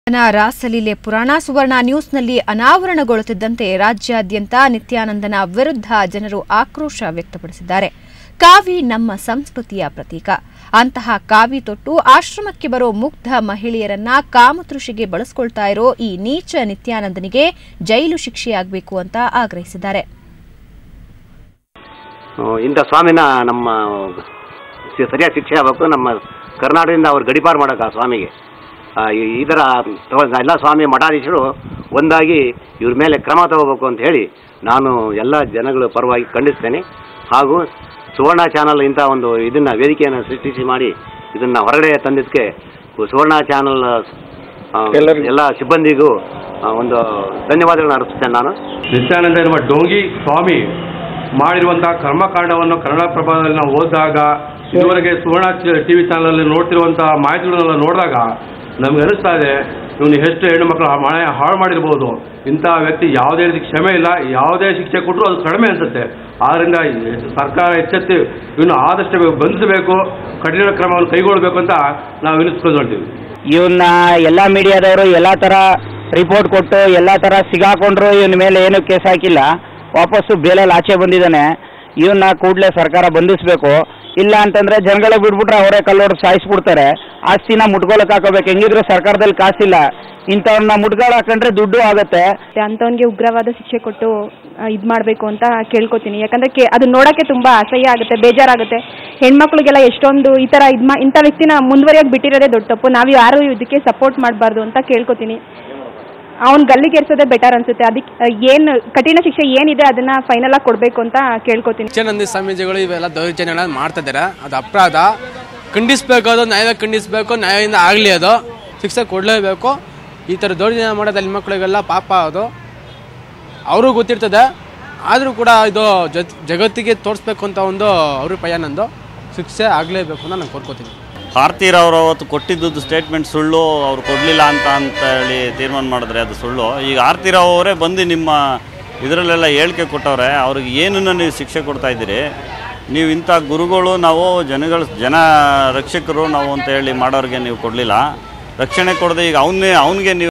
ನ ರಾಸಲೀಲೆ ಪುರಾಣ ಸುವರ್ಣ ನ್ಯೂಸ್ನಲ್ಲಿ ಅನಾವರಣಗೊಳ್ಳುತ್ತಿದ್ದಂತೆ ರಾಜ್ಯಾದ್ಯಂತ ನಿತ್ಯಾನಂದನ ವಿರುದ್ಧ ಜನರು ಆಕ್ರೋಶ ವ್ಯಕ್ತಪಡಿಸಿದ್ದಾರೆ ಕಾವಿ ನಮ್ಮ ಸಂಸ್ಕೃತಿಯ ಪ್ರತೀಕ ಅಂತಹ ಕಾವಿ ತೊಟ್ಟು ಆಶ್ರಮಕ್ಕೆ ಬರೋ ಮುಗ್ಧ ಮಹಿಳೆಯರನ್ನ ಕಾಮತೃಷಿಗೆ ಬಳಸ್ಕೊಳ್ತಾ ಇರೋ ಈ ನೀಚ ನಿತ್ಯಾನಂದನಿಗೆ ಜೈಲು ಶಿಕ್ಷೆಯಾಗಬೇಕು ಅಂತ ಆಗ್ರಹಿಸಿದ್ದಾರೆ ಹ್ಮ್, ಇಂಥ ಸ್ವಾಮಿನ ನಮ್ಮ ಸಿ- ಸರಿಯಾಗಿ ಶಿಕ್ಷೆ ಆಗಬೇಕು ನಮ್ಮ ಕರ್ನಾಟಕದಿಂದ ಅವ್ರು ಗಡಿಪಾರು ಮಾಡೋಕೆ ಆ ಸ್ವಾಮಿಗೆ ಆ, ಈ- ಈ ಥರ ತಗೊ- ಎಲ್ಲ ಸ್ವಾಮಿ ಮಠಾಧೀಶರು ಒಂದಾಗಿ ಇವ್ರ ಮೇಲೆ ಕ್ರಮ ತಗೋಬೇಕು ಅಂತ ಹೇಳಿ ನಾನು ಎಲ್ಲ ಜನಗಳ ಪರವಾಗಿ ಖಂಡಿಸ್ತೇನೆ ಹಾಗೂ ಸುವರ್ಣ ಚಾನಲ್ ಇಂಥ ಒಂದು ಇದನ್ನು ವೇದಿಕೆಯನ್ನು ಸೃಷ್ಟಿಸಿ ಮಾಡಿ ಇದನ್ನು ಹೊರಗಡೆ ತಂದಿದ್ದಕ್ಕೆ ಸುವರ್ಣ ಚಾನಲ್ ಎಲ್ಲ ಸಿಬ್ಬಂದಿಗೂ ಆ, ಒಂದು ಧನ್ಯವಾದಗಳನ್ನ ಅರ್ಪಿಸ್ತೇನೆ ನಾನು ನಿತ್ಯಾನಂದ ಎನ್ನುವ ಡೋಂಗಿ ಸ್ವಾಮಿ ಮಾಡಿರುವಂತಹ ಕರ್ಮಕಾಂಡವನ್ನು ಕನ್ನಡ ಪ್ರಭಾವದಲ್ಲಿ ನಾವು ಓದಿದಾಗ ಇದುವರೆಗೆ ಸುವರ್ಣ ಟಿ ವಿ ಚಾನಲಲ್ಲಿ ನೋಡ್ತಿರುವಂತಹ ಮಾಹಿತಿಗಳನ್ನೆಲ್ಲ ನೋಡಿದಾಗ ನಮ್ಗೆ ಅನಿಸ್ತಾ ಇದೆ ಇವನು ಎಷ್ಟು ಹೆಣ್ಣು ಮಕ್ಕಳು ಮನೆ ಹಾಳು ಮಾಡಿರ್ಬೋದು ಇಂತಹ ವ್ಯಕ್ತಿ ಯಾವುದೇ ರೀತಿ ಕ್ಷಮೆ ಇಲ್ಲ ಯಾವುದೇ ಶಿಕ್ಷೆ ಕೊಟ್ಟರು ಅದು ಕಡಿಮೆ ಅನಿಸುತ್ತೆ ಆದ್ದರಿಂದ ಈ ಸರ್ಕಾರ ಎಚ್ಚೆತ್ತು ಇವನು ಆದಷ್ಟು ಬೇಗ ಬಂಧಿಸಬೇಕು ಕಠಿಣ ಕ್ರಮವನ್ನು ಕೈಗೊಳ್ಳಬೇಕು ಅಂತ ನಾವು ವಿನಿಸ್ಕೊಳ್ತೀವಿ ಇವನ್ನ ಎಲ್ಲ ಮೀಡಿಯಾದವರು ಎಲ್ಲ ಥರ ರಿಪೋರ್ಟ್ ಕೊಟ್ಟು ಎಲ್ಲ ಥರ ಸಿಗಾಕೊಂಡ್ರು ಇವನ ಮೇಲೆ ಏನು ಕೇಸ್ ಹಾಕಿಲ್ಲ ವಾಪಸ್ಸು ಬೇಲಲ್ಲಿ ಆಚೆ ಬಂದಿದ್ದಾನೆ ಇವನ್ನ ಕೂಡಲೇ ಸರ್ಕಾರ ಬಂಧಿಸಬೇಕು ಇಲ್ಲ ಅಂತಂದ್ರೆ ಜನಗಳ ಬಿಟ್ಬಿಟ್ರೆ ಅವರೇ ಕಲ್ಲೋಡು ಸಾಯಿಸ್ಬಿಡ್ತಾರೆ ಆಸ್ತಿನ ಮುಟ್ಕೊಳಕ್ ಹಾಕೋಬೇಕು ಹೆಂಗಿದ್ರು ಸರ್ಕಾರದಲ್ಲಿ ಕಾಸಿಲ್ಲ ಇಂಥವ್ರನ್ನ ಮುಟ್ಗಳು ಹಾಕೊಂಡ್ರೆ ದುಡ್ಡು ಆಗುತ್ತೆ ಅಂಥವನಿಗೆ ಉಗ್ರವಾದ ಶಿಕ್ಷೆ ಕೊಟ್ಟು ಇದು ಮಾಡಬೇಕು ಅಂತ ಕೇಳ್ಕೊತೀನಿ ಯಾಕಂದ್ರೆ ಕೇ ಅದು ನೋಡೋಕ್ಕೆ ತುಂಬ ಅಸಹ್ಯ ಆಗುತ್ತೆ ಬೇಜಾರಾಗುತ್ತೆ ಹೆಣ್ಮಕ್ಳಿಗೆಲ್ಲ ಎಷ್ಟೊಂದು ಈ ಥರ ಇದು ಮಾ ಇಂಥ ವ್ಯಕ್ತಿನ ಮುಂದುವರಿಯೋಕೆ ಬಿಟ್ಟಿರೋದೇ ದೊಡ್ಡ ತಪ್ಪು ನಾವು ಯಾರು ಇದಕ್ಕೆ ಸಪೋರ್ಟ್ ಮಾಡಬಾರ್ದು ಅಂತ ಕೇಳ್ಕೊತೀನಿ ಅವ್ನು ಗಲ್ಲಿಗೇರ್ಸೋದೇ ಬೆಟರ್ ಅನ್ಸುತ್ತೆ ಅದಕ್ಕೆ ಏನು ಕಠಿಣ ಶಿಕ್ಷೆ ಏನಿದೆ ಅದನ್ನ ಫೈನಲ್ ಆಗಿ ಕೊಡಬೇಕು ಅಂತ ಕೇಳ್ಕೊತೀನಿ ನಿತ್ಯಾನಂದ ಸ್ವಾಮೀಜಿಗಳು ಇವೆಲ್ಲ ದೌರ್ಜನ್ಯಗಳನ್ನ ಮಾಡ್ತಾ ಇದ್ದಾರೆ ಅದು ಅಪರಾಧ ಖಂಡಿಸ್ಬೇಕು ಅದು ನ್ಯಾಯ ಖಂಡಿಸ್ಬೇಕು ನ್ಯಾಯದಿಂದ ಆಗಲಿ ಅದು ಶಿಕ್ಷೆ ಕೊಡಲೇಬೇಕು ಈ ಥರ ದೌರ್ಜನ್ಯ ಮಾಡೋದು ಅಲ್ಲಿ ಮಕ್ಕಳಿಗೆಲ್ಲ ಪಾಪ ಅದು ಅವ್ರಿಗೂ ಗೊತ್ತಿರ್ತದೆ ಆದರೂ ಕೂಡ ಇದು ಜತ್ ಜಗತ್ತಿಗೆ ತೋರಿಸ್ಬೇಕು ಅಂತ ಒಂದು ಅಭಿಪ್ರಾಯ ನಂದು ಶಿಕ್ಷೆ ಆಗಲೇಬೇಕು ಅಂತ ನಾನು ಕೋರ್ಕೋತೀನಿ ಭಾರತೀಯರವರು ಅವತ್ತು ಕೊಟ್ಟಿದ್ದು ಸ್ಟೇಟ್ಮೆಂಟ್ ಸುಳ್ಳು ಅವ್ರು ಕೊಡಲಿಲ್ಲ ಅಂತ ಅಂತ ಹೇಳಿ ತೀರ್ಮಾನ ಮಾಡಿದ್ರೆ ಅದು ಸುಳ್ಳು ಈಗ ಆರ್ತಿರಾವ್ ಅವರೇ ಬಂದು ನಿಮ್ಮ ಇದರಲ್ಲೆಲ್ಲ ಹೇಳಿಕೆ ಕೊಟ್ಟವ್ರೆ ಅವ್ರಿಗೆ ಏನನ್ನು ನೀವು ಶಿಕ್ಷೆ ಕೊಡ್ತಾ ಇದ್ದೀರಿ ನೀವು ಇಂಥ ಗುರುಗಳು ನಾವು ಜನಗಳ ಜನ ರಕ್ಷಕರು ನಾವು ಅಂತ ಹೇಳಿ ಮಾಡೋರಿಗೆ ನೀವು ಕೊಡಲಿಲ್ಲ ರಕ್ಷಣೆ ಕೊಡದೆ ಈಗ ಅವನ್ನೇ ಅವನಿಗೆ ನೀವು